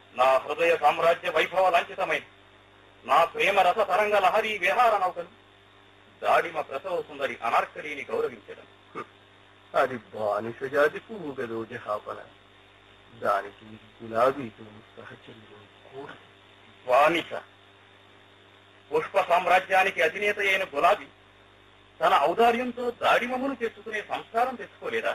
నా హృదయ సామ్రాజ్య వైభవ లాంఛితమైన నా ప్రేమ రస తరంగ లహరి విహార నౌకలు దాడిమ ప్రసవ సుందరి అనార్కలిని గౌరవించడం అది బానిస జాతి పువ్వు గదో జహాపన దానికి గులాబీతో సహచర్యం కూడదు బానిస పుష్ప సామ్రాజ్యానికి అధినేత అయిన గులాబీ తన ఔదార్యంతో దాడిమమును తెచ్చుకునే సంస్కారం తెచ్చుకోలేదా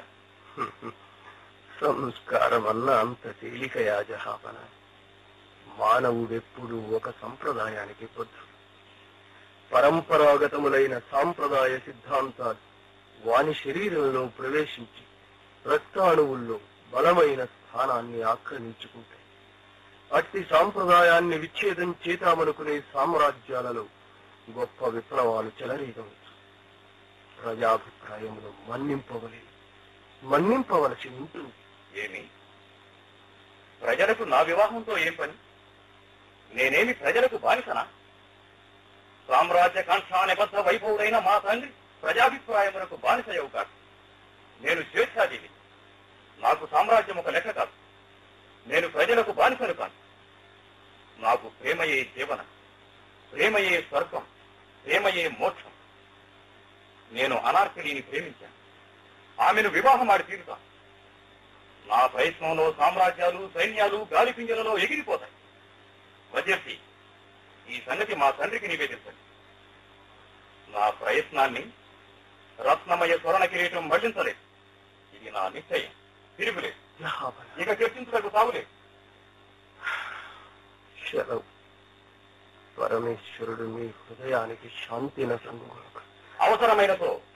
సంస్కారం అన్న అంత తేలికయా జహాపన మానవుడెప్పుడు ఒక సంప్రదాయానికి బద్ధుడు పరంపరాగతములైన సాంప్రదాయ సిద్ధాంతాలు వాని శరీరంలో ప్రవేశించి రక్తాణువుల్లో బలమైన స్థానాన్ని ఆక్రమించుకుంటాయి అట్టి సాంప్రదాయాన్ని విచ్ఛేదం చేతామనుకునే సామ్రాజ్యాలలో గొప్ప విప్లవాలు చెలరేగవచ్చు ప్రజాభిప్రాయమును మన్నింపవలే మన్నింపవలసి ఉంటుంది ఏమి ప్రజలకు నా వివాహంతో ఏం పని నేనేమి ప్రజలకు బానిసనా సామ్రాజ్య కాంక్షా నిబద్ధ వైభవుడైన మా తండ్రి ప్రజాభిప్రాయములకు బానిసయవు కాదు నేను స్వేచ్ఛాజీవి నాకు సామ్రాజ్యం ఒక లెక్క కాదు నేను ప్రజలకు బానిసను కాను నాకు ప్రేమయే జీవన ప్రేమయే స్వర్గం ప్రేమయే మోక్షం నేను అనార్కలిని ప్రేమించాను ఆమెను వివాహం ఆడి తీరుతాను నా ప్రయత్నంలో సామ్రాజ్యాలు సైన్యాలు గాలి పింజలలో ఎగిరిపోతాయి వజర్సి ఈ సంగతి మా తండ్రికి నివేదించండి నా ప్రయత్నాన్ని రత్నమయ స్వర్ణ కిరీటం మళ్లించలేదు ఇది నా నిశ్చయం తిరుగులేదు జహాపన ఇక చర్చించలకు తావులేదు శరవు పరమేశ్వరుడు మీ హృదయానికి శాంతిన సంగుణకు అవసరమైనతో